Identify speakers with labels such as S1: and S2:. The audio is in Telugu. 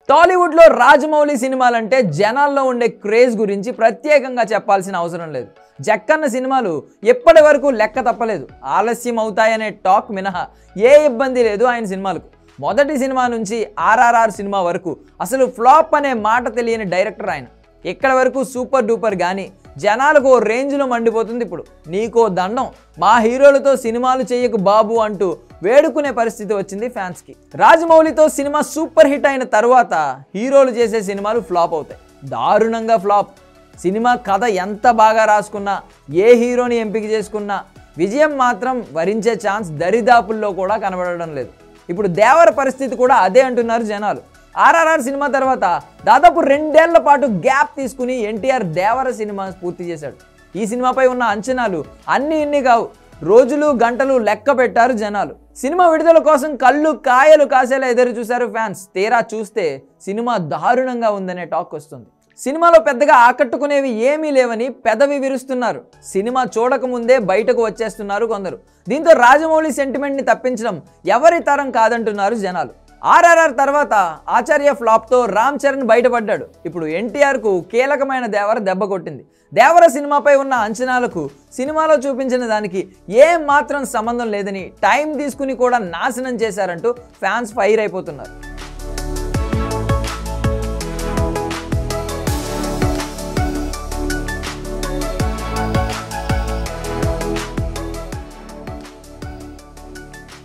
S1: టాలీవుడ్లో రాజమౌళి సినిమాలంటే జనాల్లో ఉండే క్రేజ్ గురించి ప్రత్యేకంగా చెప్పాల్సిన అవసరం లేదు జక్కన్న సినిమాలు ఎప్పటి వరకు లెక్క తప్పలేదు ఆలస్యం అవుతాయనే టాక్ మినహా ఏ ఇబ్బంది లేదు ఆయన సినిమాలకు మొదటి సినిమా నుంచి ఆర్ఆర్ఆర్ సినిమా వరకు అసలు ఫ్లాప్ అనే మాట తెలియని డైరెక్టర్ ఆయన ఇక్కడ వరకు సూపర్ డూపర్ కానీ జనాలకు ఓ రేంజ్లో మండిపోతుంది ఇప్పుడు నీకో దండం మా హీరోలతో సినిమాలు చేయకు బాబు అంటూ వేడుకునే పరిస్థితి వచ్చింది ఫ్యాన్స్కి రాజమౌళితో సినిమా సూపర్ హిట్ అయిన తర్వాత హీరోలు చేసే సినిమాలు ఫ్లాప్ అవుతాయి దారుణంగా ఫ్లాప్ సినిమా కథ ఎంత బాగా రాసుకున్నా ఏ హీరోని ఎంపిక చేసుకున్నా విజయం మాత్రం వరించే ఛాన్స్ దరిదాపుల్లో కూడా కనబడడం లేదు ఇప్పుడు దేవర పరిస్థితి కూడా అదే అంటున్నారు జనాలు ఆర్ఆర్ఆర్ సినిమా తర్వాత దాదాపు రెండేళ్ల పాటు గ్యాప్ తీసుకుని ఎన్టీఆర్ దేవర సినిమా పూర్తి చేశాడు ఈ సినిమాపై ఉన్న అంచనాలు అన్ని ఇన్ని కావు రోజులు గంటలు లెక్క పెట్టారు జనాలు సినిమా విడుదల కోసం కళ్ళు కాయలు కాసేలా ఎదురు చూశారు ఫ్యాన్స్ తీరా చూస్తే సినిమా దారుణంగా ఉందనే టాక్ వస్తుంది సినిమాలో పెద్దగా ఆకట్టుకునేవి ఏమీ లేవని పెదవి విరుస్తున్నారు సినిమా చూడకముందే బయటకు వచ్చేస్తున్నారు కొందరు దీంతో రాజమౌళి సెంటిమెంట్ని తప్పించడం ఎవరి తరం కాదంటున్నారు జనాలు ఆర్ఆర్ఆర్ తర్వాత ఆచార్య ఫ్లాప్తో రామ్ చరణ్ బయటపడ్డాడు ఇప్పుడు ఎన్టీఆర్కు కీలకమైన దేవర దెబ్బ కొట్టింది దేవర సినిమాపై ఉన్న అంచనాలకు సినిమాలో చూపించిన దానికి ఏం మాత్రం సంబంధం లేదని టైం తీసుకుని కూడా నాశనం చేశారంటూ ఫ్యాన్స్ ఫైర్ అయిపోతున్నారు